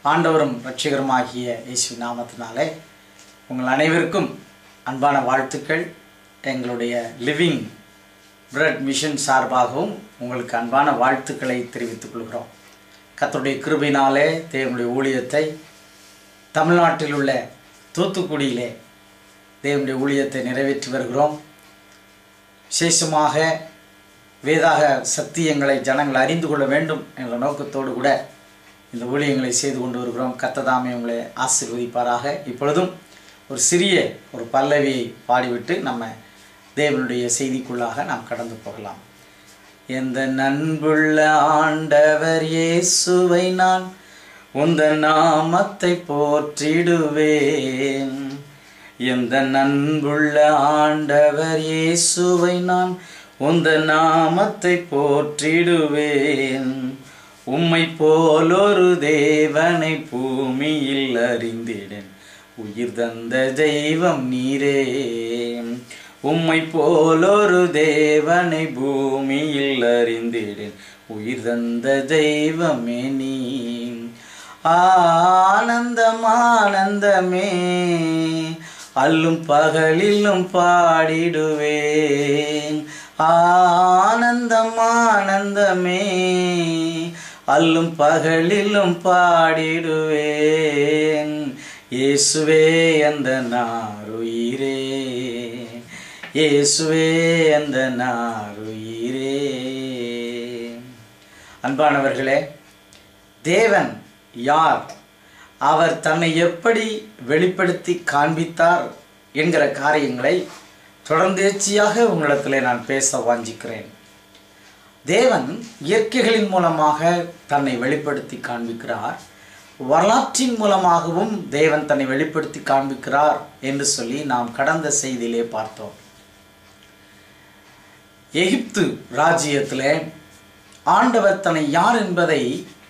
ஆண்டவரும் ரட்சகருமாகிய இயேசு நாமத்தினாலே உங்கள் அனைவருக்கும் அன்பான வாழ்த்துக்கள் எங்களுடைய லிவிங் பிரெட் மிஷன் சார்பாகவும் உங்களுக்கு அன்பான வாழ்த்துக்களை தெரிவித்துக் கொள்கிறோம் கர்த்தருடைய கிருபையினாலே தேவனுடைய ஊழியத்தை தமிழ்நாட்டில் உள்ள தூத்துக்குடியிலே தேவனுடைய ஊழியத்தை நிறைவேற்றி வருகிறோம் விசேஷமாக வேதாக சத்தியங்களை ஜனங்கள் அறிந்து கொள்ள வேண்டும் என்ற நோக்கத்தோடு கூட இந்த ஊழியங்களை செய்து கொண்டு வருகிறோம் கத்ததாமே உங்களை ஆசீர்வதிப்பாராக இப்பொழுதும் ஒரு சிறிய ஒரு பல்லவியை பாடிவிட்டு நம்ம தேவனுடைய செய்திக்குள்ளாக நாம் கடந்து போகலாம் எந்த நண்புள்ள ஆண்டவர் இயேசுவை நான் உந்த நாமத்தை போற்றிடுவேன் எந்த நண்புள்ள ஆண்டவர் இயேசுவை நான் உந்த நாமத்தை போற்றிடுவேன் உம்மை போலொரு தேவனை பூமியில் அறிந்திடேன் உயிர் தந்த தெய்வம் நீரே உம்மை போலொரு தேவனை பூமியில் அறிந்திடேன் உயிர் தந்த தெய்வமே நீ ஆனந்தம் ஆனந்தமே அல்லும் பகலிலும் பாடிடுவேன் ஆனந்தம் ஆனந்தமே அல்லும் பகலிலும் பாடிடுவேன் இயேசுவே அந்த நாருயிரே இயேசுவே அந்த நாருயிரே அன்பானவர்களே தேவன் யார் அவர் தன்னை எப்படி வெளிப்படுத்தி காண்பித்தார் என்கிற காரியங்களை தொடர்ந்தேச்சியாக உங்களிடத்தில் நான் பேச வாஞ்சிக்கிறேன் தேவன் இயற்கைகளின் மூலமாக தன்னை வெளிப்படுத்தி காண்பிக்கிறார் வரலாற்றின் மூலமாகவும் தேவன் தன்னை வெளிப்படுத்தி காண்பிக்கிறார் என்று சொல்லி நாம் கடந்த செய்தியிலே பார்த்தோம் எகிப்து ராஜ்யத்திலே ஆண்டவர் தன்னை யார் என்பதை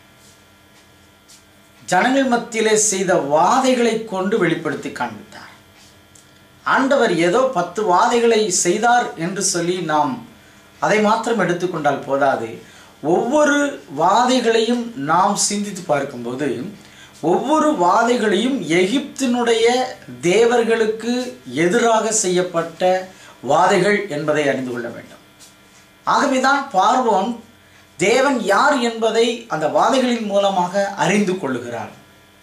ஜனங்கள் மத்தியிலே செய்த வாதைகளை கொண்டு வெளிப்படுத்தி காண்பித்தார் ஆண்டவர் ஏதோ பத்து வாதைகளை செய்தார் என்று சொல்லி நாம் அதை மாத்திரம் எடுத்துக்கொண்டால் போதாது ஒவ்வொரு வாதைகளையும் நாம் சிந்தித்து பார்க்கும்போது ஒவ்வொரு வாதைகளையும் எகிப்தினுடைய தேவர்களுக்கு எதிராக செய்யப்பட்ட வாதைகள் என்பதை அறிந்து கொள்ள வேண்டும் ஆகவேதான் பார்வோன் தேவன் யார் என்பதை அந்த வாதைகளின் மூலமாக அறிந்து கொள்ளுகிறார்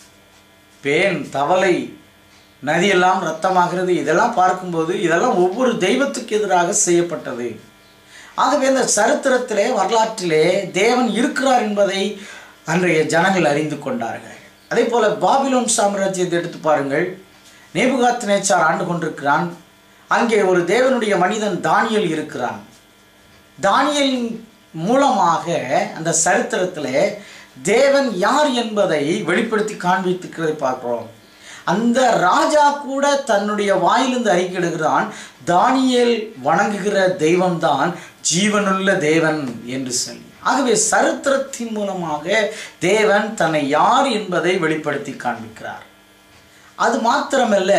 பேன் தவளை நதியெல்லாம் ரத்தமாகிறது இதெல்லாம் பார்க்கும்போது இதெல்லாம் ஒவ்வொரு தெய்வத்துக்கு எதிராக செய்யப்பட்டது ஆகவே இந்த சரித்திரத்திலே வரலாற்றிலே தேவன் இருக்கிறார் என்பதை அன்றைய ஜனங்கள் அறிந்து கொண்டார்கள் அதே போல பாபிலோன் சாம்ராஜ்யத்தை எடுத்து பாருங்கள் நேபுகாத் நேச்சார் ஆண்டு கொண்டிருக்கிறான் அங்கே ஒரு தேவனுடைய மனிதன் தானியல் இருக்கிறான் தானியலின் மூலமாக அந்த சரித்திரத்தில் தேவன் யார் என்பதை வெளிப்படுத்தி காண்பித்துக்கிறதை பார்க்கிறோம் அந்த ராஜா கூட தன்னுடைய வாயிலிருந்து அறிக்கையிடுகிறான் தானியல் வணங்குகிற தெய்வம்தான் ஜீவனுள்ள தேவன் என்று சொல்லி ஆகவே சரித்திரத்தின் மூலமாக தேவன் தன்னை யார் என்பதை வெளிப்படுத்தி காண்பிக்கிறார் அது மாத்திரமல்ல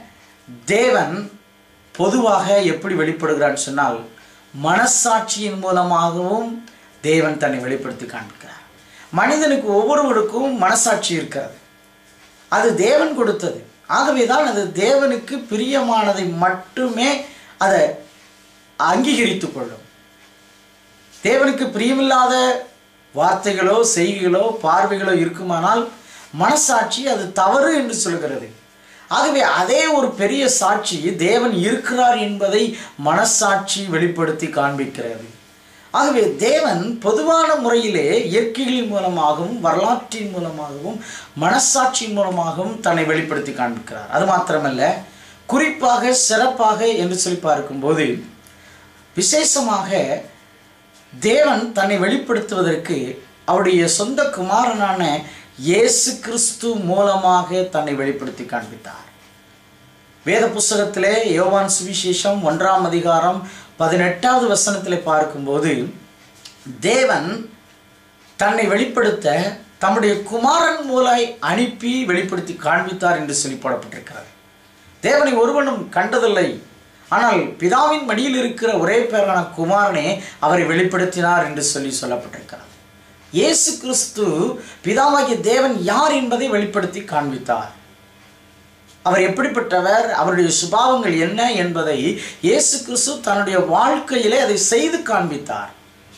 தேவன் பொதுவாக எப்படி வெளிப்படுகிறான்னு சொன்னால் மனசாட்சியின் மூலமாகவும் தேவன் தன்னை வெளிப்படுத்தி காண்பிக்கிறார் மனிதனுக்கு ஒவ்வொருவருக்கும் மனசாட்சி இருக்கிறது அது தேவன் கொடுத்தது ஆகவே தான் அது தேவனுக்கு பிரியமானதை மட்டுமே அதை அங்கீகரித்து கொள்ளும் தேவனுக்கு பிரியமில்லாத வார்த்தைகளோ செய்கைகளோ பார்வைகளோ இருக்குமானால் மனசாட்சி அது தவறு என்று சொல்கிறது ஆகவே அதே ஒரு பெரிய சாட்சி தேவன் இருக்கிறார் என்பதை மனசாட்சி வெளிப்படுத்தி காண்பிக்கிறது ஆகவே தேவன் பொதுவான முறையிலே இயற்கைகளின் மூலமாகவும் வரலாற்றின் மூலமாகவும் மனசாட்சியின் மூலமாகவும் தன்னை வெளிப்படுத்தி காண்பிக்கிறார் அது மாத்திரமல்ல குறிப்பாக சிறப்பாக என்று சொல்லி பார்க்கும்போது விசேஷமாக தேவன் தன்னை வெளிப்படுத்துவதற்கு அவருடைய சொந்த குமாரனான இயேசு கிறிஸ்து மூலமாக தன்னை வெளிப்படுத்தி காண்பித்தார் வேத புஸ்தகத்திலே யோவான் சுவிசேஷம் ஒன்றாம் அதிகாரம் பதினெட்டாவது வசனத்திலே பார்க்கும்போது தேவன் தன்னை வெளிப்படுத்த தம்முடைய குமாரன் மூலாய் அனுப்பி வெளிப்படுத்தி காண்பித்தார் என்று சொல்லி போடப்பட்டிருக்கிறது தேவனை ஒருவனும் கண்டதில்லை ஆனால் பிதாவின் மடியில் இருக்கிற ஒரே பேரான குமாரனே அவரை வெளிப்படுத்தினார் என்று சொல்லி சொல்லப்பட்டிருக்கிறது இயேசு கிறிஸ்து பிதாவாகிய தேவன் யார் என்பதை வெளிப்படுத்தி காண்பித்தார் அவர் எப்படிப்பட்டவர் அவருடைய சுபாவங்கள் என்ன என்பதை இயேசு கிறிஸ்து தன்னுடைய வாழ்க்கையிலே அதை செய்து காண்பித்தார்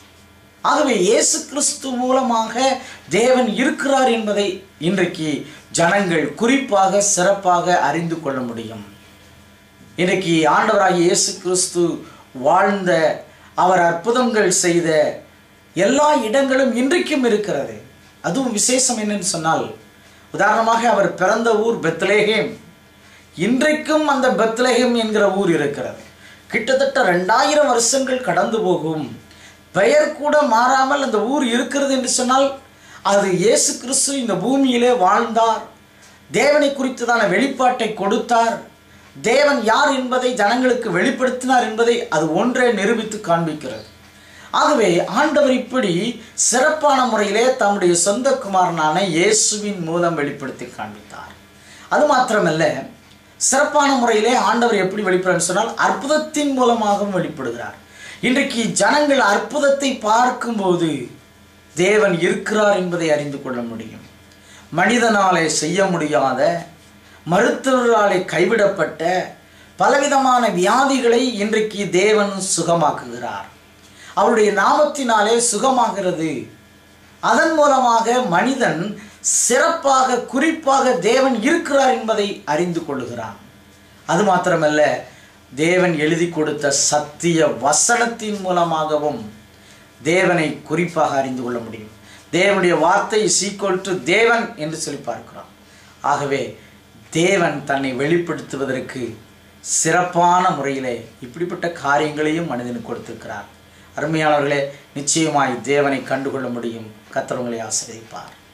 ஆகவே இயேசு கிறிஸ்து மூலமாக தேவன் இருக்கிறார் என்பதை இன்றைக்கு ஜனங்கள் குறிப்பாக சிறப்பாக அறிந்து கொள்ள முடியும் இன்றைக்கு ஆண்டவராகிய இயேசு கிறிஸ்து வாழ்ந்த அவர் அற்புதங்கள் செய்த எல்லா இடங்களும் இன்றைக்கும் இருக்கிறது அதுவும் விசேஷம் என்னன்னு சொன்னால் உதாரணமாக அவர் பிறந்த ஊர் பெத்லேஹேம் இன்றைக்கும் அந்த பெத்லேஹேம் என்கிற ஊர் இருக்கிறது கிட்டத்தட்ட ரெண்டாயிரம் வருஷங்கள் கடந்து போகும் பெயர் கூட மாறாமல் அந்த ஊர் இருக்கிறது என்று சொன்னால் அது இயேசு கிறிஸ்து இந்த பூமியிலே வாழ்ந்தார் தேவனை குறித்ததான வெளிப்பாட்டை கொடுத்தார் தேவன் யார் என்பதை ஜனங்களுக்கு வெளிப்படுத்தினார் என்பதை அது ஒன்றே நிரூபித்து காண்பிக்கிறது ஆகவே ஆண்டவர் இப்படி சிறப்பான முறையிலே தம்முடைய சொந்த குமாரனான இயேசுவின் மூலம் வெளிப்படுத்தி காண்பித்தார் அது மாத்திரமல்ல சிறப்பான முறையிலே ஆண்டவர் எப்படி வெளிப்படுறான்னு சொன்னால் அற்புதத்தின் மூலமாகவும் வெளிப்படுகிறார் இன்றைக்கு ஜனங்கள் அற்புதத்தை பார்க்கும்போது தேவன் இருக்கிறார் என்பதை அறிந்து கொள்ள முடியும் மனிதனாலே செய்ய முடியாத மருத்துவராலே கைவிடப்பட்ட பலவிதமான வியாதிகளை இன்றைக்கு தேவன் சுகமாக்குகிறார் அவருடைய நாமத்தினாலே சுகமாகிறது அதன் மூலமாக மனிதன் சிறப்பாக குறிப்பாக தேவன் இருக்கிறார் என்பதை அறிந்து கொள்ளுகிறான் அது மாத்திரமல்ல தேவன் எழுதி கொடுத்த சத்திய வசனத்தின் மூலமாகவும் தேவனை குறிப்பாக அறிந்து கொள்ள முடியும் தேவனுடைய வார்த்தை சீக்வல் டு தேவன் என்று சொல்லி பார்க்கிறோம் ஆகவே தேவன் தன்னை வெளிப்படுத்துவதற்கு சிறப்பான முறையிலே இப்படிப்பட்ட காரியங்களையும் மனிதனுக்கு கொடுத்திருக்கிறார் அருமையானவர்களே நிச்சயமாய் தேவனை கண்டுகொள்ள முடியும் கத்தர் உங்களை ஆசிரியப்பார்